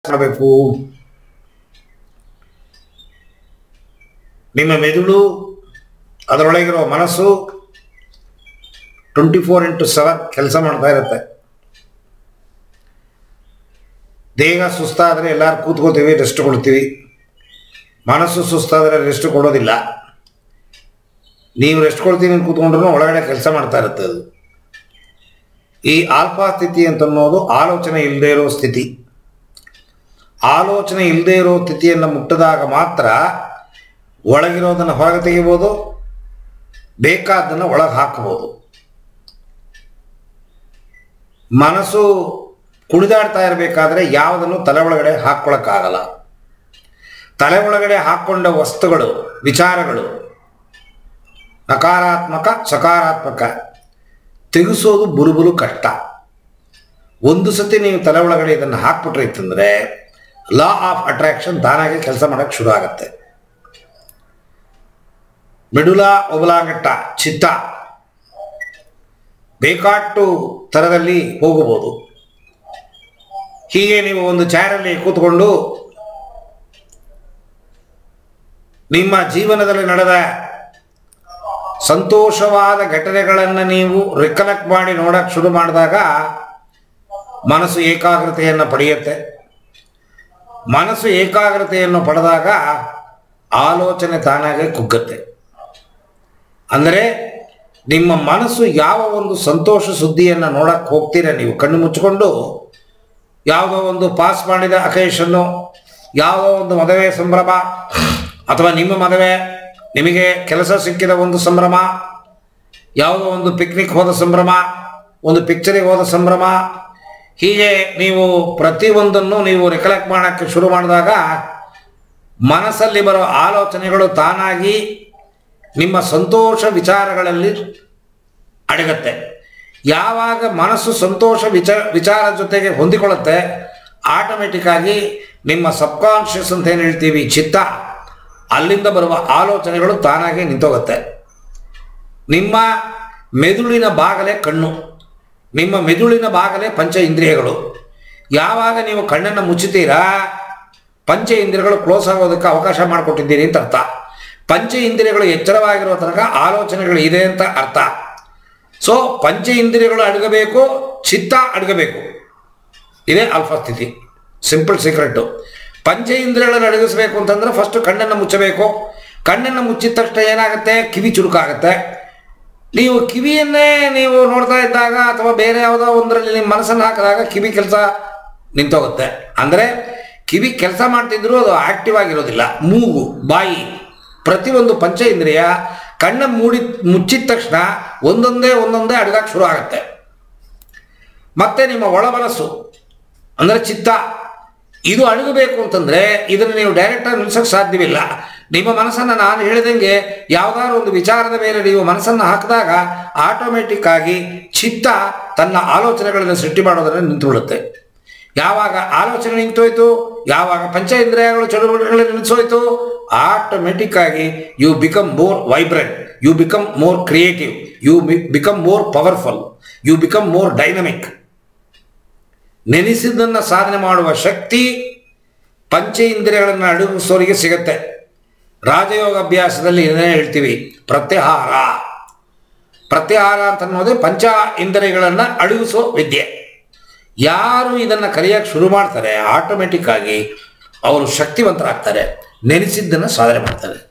ಮಾಡಬೇಕು ನಿಮ್ಮ ಮೆದುಳು ಅದರೊಳಗಿರೋ ಮನಸ್ಸು ಟ್ವೆಂಟಿ ಫೋರ್ ಇಂಟು ಸೆವೆನ್ ಕೆಲಸ ಮಾಡ್ತಾ ಇರುತ್ತೆ ದೇಹ ಸುಸ್ತಾದರೆ ಎಲ್ಲರೂ ಕೂತ್ಕೋತೀವಿ ರೆಸ್ಟ್ ಕೊಡ್ತೀವಿ ಮನಸ್ಸು ಸುಸ್ತಾದರೆ ರೆಸ್ಟ್ ಕೊಡೋದಿಲ್ಲ ನೀವು ರೆಸ್ಟ್ ಕೊಡ್ತೀವಿ ಅಂತ ಕೂತ್ಕೊಂಡ್ರು ಒಳಗಡೆ ಕೆಲಸ ಮಾಡ್ತಾ ಇರುತ್ತೆ ಅದು ಈ ಆಲ್ಫಾ ಸ್ಥಿತಿ ಅಂತ ಅನ್ನೋದು ಆಲೋಚನೆ ಇಲ್ಲದೆ ಇರೋ ಸ್ಥಿತಿ ಆಲೋಚನೆ ಇಲ್ಲದೆ ಇರೋ ಸ್ಥಿತಿಯನ್ನು ಮುಟ್ಟಿದಾಗ ಮಾತ್ರ ಒಳಗಿರೋದನ್ನು ಹೊರಗೆ ತೆಗಿಬೋದು ಬೇಕಾದ್ದನ್ನು ಒಳಗೆ ಹಾಕಬಹುದು ಮನಸ್ಸು ಕುಣಿದಾಡ್ತಾ ಇರಬೇಕಾದ್ರೆ ಯಾವುದನ್ನು ತಲೆ ಒಳಗಡೆ ಹಾಕ್ಕೊಳಕ್ಕಾಗಲ್ಲ ತಲೆ ಒಳಗಡೆ ಹಾಕ್ಕೊಂಡ ವಸ್ತುಗಳು ವಿಚಾರಗಳು ನಕಾರಾತ್ಮಕ ಸಕಾರಾತ್ಮಕ ತೆಗೆಸೋದು ಬುರುಬುರು ಕಷ್ಟ ಒಂದು ಸತಿ ನೀವು ತಲೆ ಒಳಗಡೆ ಇದನ್ನು ಹಾಕ್ಬಿಟ್ರೆ ಇತ್ತಂದರೆ ಲಾ ಆಫ್ ಅಟ್ರಾಕ್ಷನ್ ತಾನಾಗೆ ಕೆಲಸ ಮಾಡೋಕ್ಕೆ ಶುರು ಆಗುತ್ತೆ ಮಿಡುಲ ಒಬಲಾಂಗಟ್ಟ ಚಿತ್ತ ಬೇಕಾಟ್ಟು ಥರದಲ್ಲಿ ಹೋಗಬಹುದು ಹೀಗೆ ನೀವು ಒಂದು ಚೇರಲ್ಲಿ ಕೂತ್ಕೊಂಡು ನಿಮ್ಮ ಜೀವನದಲ್ಲಿ ನಡೆದ ಸಂತೋಷವಾದ ಘಟನೆಗಳನ್ನು ನೀವು ರಿಕಲೆಕ್ಟ್ ಮಾಡಿ ನೋಡಕ್ಕೆ ಶುರು ಮಾಡಿದಾಗ ಮನಸ್ಸು ಏಕಾಗ್ರತೆಯನ್ನು ಪಡೆಯುತ್ತೆ ಮನಸ್ಸು ಏಕಾಗ್ರತೆಯನ್ನು ಪಡೆದಾಗ ಆಲೋಚನೆ ತಾನಾಗೆ ಕುಗ್ಗತ್ತೆ ಅಂದರೆ ನಿಮ್ಮ ಮನಸ್ಸು ಯಾವ ಒಂದು ಸಂತೋಷ ಸುದ್ದಿಯನ್ನು ನೋಡಕ್ಕೆ ಹೋಗ್ತೀರ ನೀವು ಕಣ್ಣು ಮುಚ್ಚಿಕೊಂಡು ಯಾವುದೋ ಒಂದು ಪಾಸ್ ಮಾಡಿದ ಅಕೇಶನ್ನು ಯಾವುದೋ ಒಂದು ಮದುವೆ ಸಂಭ್ರಮ ಅಥವಾ ನಿಮ್ಮ ಮದುವೆ ನಿಮಗೆ ಕೆಲಸ ಸಿಕ್ಕಿದ ಒಂದು ಸಂಭ್ರಮ ಯಾವುದೋ ಒಂದು ಪಿಕ್ನಿಕ್ ಹೋದ ಸಂಭ್ರಮ ಒಂದು ಪಿಕ್ಚರಿಗೆ ಹೋದ ಸಂಭ್ರಮ ಹೀಗೆ ನೀವು ಪ್ರತಿಯೊಂದನ್ನು ನೀವು ರಿಕಲೆಕ್ಟ್ ಮಾಡೋಕ್ಕೆ ಶುರು ಮಾಡಿದಾಗ ಮನಸ್ಸಲ್ಲಿ ಬರೋ ಆಲೋಚನೆಗಳು ತಾನಾಗಿ ನಿಮ್ಮ ಸಂತೋಷ ವಿಚಾರಗಳಲ್ಲಿ ಅಡಗತ್ತೆ ಯಾವಾಗ ಮನಸ್ಸು ಸಂತೋಷ ವಿಚ ವಿಚಾರ ಜೊತೆಗೆ ಹೊಂದಿಕೊಳ್ಳುತ್ತೆ ಆಟೋಮೆಟಿಕ್ ಆಗಿ ನಿಮ್ಮ ಸಬ್ಕಾನ್ಷಿಯಸ್ ಅಂತ ಏನು ಹೇಳ್ತೀವಿ ಚಿತ್ತ ಅಲ್ಲಿಂದ ಬರುವ ಆಲೋಚನೆಗಳು ತಾನಾಗಿ ನಿಂತೋಗುತ್ತೆ ನಿಮ್ಮ ಮೆದುಳಿನ ಬಾಗಲೇ ಕಣ್ಣು ನಿಮ್ಮ ಮೆದುಳಿನ ಬಾಗಲೇ ಪಂಚ ಇಂದ್ರಿಯಗಳು ಯಾವಾಗ ನೀವು ಕಣ್ಣನ್ನು ಮುಚ್ಚುತ್ತೀರಾ ಪಂಚ ಇಂದ್ರಿಯಗಳು ಕ್ಲೋಸ್ ಆಗೋದಕ್ಕೆ ಅವಕಾಶ ಮಾಡಿಕೊಟ್ಟಿದ್ದೀರಿ ಅಂತ ಅರ್ಥ ಪಂಚ ಇಂದ್ರಿಯಗಳು ಎಚ್ಚರವಾಗಿರೋ ತನಕ ಆಲೋಚನೆಗಳು ಇದೆ ಅಂತ ಅರ್ಥ ಸೊ ಪಂಚ ಇಂದ್ರಿಯಗಳು ಅಡಗಬೇಕು ಚಿತ್ತ ಅಡಗಬೇಕು ಇದೇ ಆಲ್ಫಾ ಸ್ಥಿತಿ ಸಿಂಪಲ್ ಸೀಕ್ರೆಟ್ಟು ಪಂಚ ಇಂದ್ರಿಯಗಳನ್ನು ಅಡಗಿಸ್ಬೇಕು ಅಂತಂದ್ರೆ ಫಸ್ಟ್ ಕಣ್ಣನ್ನು ಮುಚ್ಚಬೇಕು ಕಣ್ಣನ್ನು ಮುಚ್ಚಿದ ತಕ್ಷಣ ಏನಾಗುತ್ತೆ ಕಿವಿ ಚುರುಕಾಗುತ್ತೆ ನೀವು ಕಿವಿಯನ್ನೇ ನೀವು ನೋಡ್ತಾ ಇದ್ದಾಗ ಅಥವಾ ಬೇರೆ ಯಾವುದೋ ಒಂದರಲ್ಲಿ ನಿಮ್ಮ ಮನಸ್ಸನ್ನು ಹಾಕಿದಾಗ ಕಿವಿ ಕೆಲಸ ನಿಂತೋಗುತ್ತೆ ಅಂದರೆ ಕಿವಿ ಕೆಲಸ ಮಾಡ್ತಿದ್ರು ಅದು ಆಕ್ಟಿವ್ ಆಗಿರೋದಿಲ್ಲ ಮೂಗು ಬಾಯಿ ಪ್ರತಿಯೊಂದು ಪಂಚ ಇಂದ್ರಿಯ ಕಣ್ಣ ಮೂಡಿ ಮುಚ್ಚಿದ ತಕ್ಷಣ ಒಂದೊಂದೇ ಒಂದೊಂದೇ ಅಡಗಕ್ಕೆ ಶುರು ಆಗುತ್ತೆ ಮತ್ತೆ ನಿಮ್ಮ ಒಳ ಮನಸ್ಸು ಅಂದರೆ ಚಿತ್ತ ಇದು ಅಡಗಬೇಕು ಅಂತಂದರೆ ಇದನ್ನು ನೀವು ಡೈರೆಕ್ಟಾಗಿ ನಿಲ್ಸೋಕ್ಕೆ ಸಾಧ್ಯವಿಲ್ಲ ನಿಮ್ಮ ಮನಸ್ಸನ್ನು ನಾನು ಹೇಳಿದಂಗೆ ಯಾವುದಾದ್ರು ಒಂದು ವಿಚಾರದ ಮೇಲೆ ನೀವು ಮನಸ್ಸನ್ನು ಹಾಕಿದಾಗ ಆಟೋಮೆಟಿಕ್ ಆಗಿ ಚಿತ್ತ ತನ್ನ ಆಲೋಚನೆಗಳನ್ನು ಸೃಷ್ಟಿ ಮಾಡೋದನ್ನು ನಿಂತುಬಿಡುತ್ತೆ ಯಾವಾಗ ಆಲೋಚನೆ ನಿಂತೋಯ್ತು ಯಾವಾಗ ಪಂಚ ಇಂದ್ರಿಯಗಳು ಚಟುವಟಿಕೆಗಳು ನಿಲ್ಲಿಸೋಯ್ತು ಆಟೋಮೆಟಿಕ್ ಆಗಿ you become more vibrant you become more creative you become more powerful you become more dynamic ನೆನೆಸಿದ್ದನ್ನು ಸಾಧನೆ ಮಾಡುವ ಶಕ್ತಿ ಪಂಚ ಇಂದ್ರಿಯಗಳನ್ನು ಅಡಗಿಸೋರಿಗೆ ಸಿಗತ್ತೆ ರಾಜಯೋಗ ಅಭ್ಯಾಸದಲ್ಲಿ ಇದನ್ನೇ ಹೇಳ್ತೀವಿ ಪ್ರತ್ಯಾಹಾರ ಪ್ರತ್ಯಾಹಾರ ಅಂತ ಅನ್ನೋದೇ ಪಂಚ ಇಂದ್ರಿಯಗಳನ್ನು ಅಡಗಿಸೋ ವಿದ್ಯೆ ಯಾರು ಇದನ್ನು ಕಲಿಯೋಕ್ಕೆ ಶುರು ಮಾಡ್ತಾರೆ ಆಟೋಮೆಟಿಕ್ ಆಗಿ ಅವರು ಶಕ್ತಿವಂತರಾಗ್ತಾರೆ ನೆನೆಸಿದ್ದನ್ನು ಸಾಧನೆ ಮಾಡ್ತಾರೆ